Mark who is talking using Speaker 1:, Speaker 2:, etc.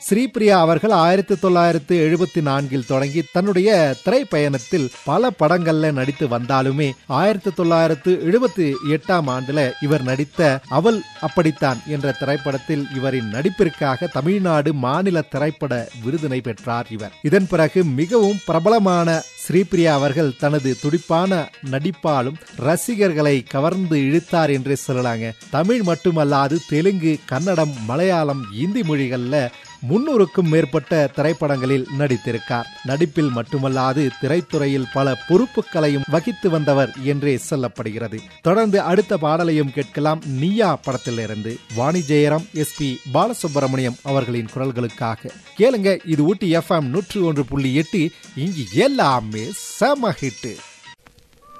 Speaker 1: ஸ்ரீபிரியா அவர்கள் ஆயிரத்தி தொள்ளாயிரத்து எழுபத்தி நான்கில் தொடங்கி தன்னுடைய திரைப்பயணத்தில் பல படங்கள்ல நடித்து வந்தாலுமே ஆயிரத்தி தொள்ளாயிரத்து எழுபத்தி எட்டாம் ஆண்டுல இவர் நடித்த அவள் அப்படித்தான் என்ற திரைப்படத்தில் இவரின் நடிப்பிற்காக தமிழ்நாடு மாநில திரைப்பட விருதினை பெற்றார் இவர் இதன் பிறகு மிகவும் பிரபலமான ஸ்ரீபிரியா அவர்கள் தனது துடிப்பான நடிப்பாலும் ரசிகர்களை கவர்ந்து இழுத்தார் என்றே சொல்லலாங்க தமிழ் மட்டுமல்லாது தெலுங்கு கன்னடம் மலையாளம் இந்தி மொழிகள்ல முன்னூறுக்கும் மேற்பட்ட திரைப்படங்களில் நடித்திருக்கார் நடிப்பில் மட்டுமல்லாது திரைத்துறையில் பல பொறுப்புகளையும் வகித்து வந்தவர் என்றே சொல்லப்படுகிறது தொடர்ந்து அடுத்த பாடலையும் கேட்கலாம் நியா படத்திலிருந்து வாணி ஜெயராம் எஸ் பி பாலசுப்ரமணியம் அவர்களின் குரல்களுக்காக கேளுங்க இது ஊட்டி எஃப்எம் நூற்று ஒன்று புள்ளி எட்டு இங்கு எல்லாமே செம ஹிட்டு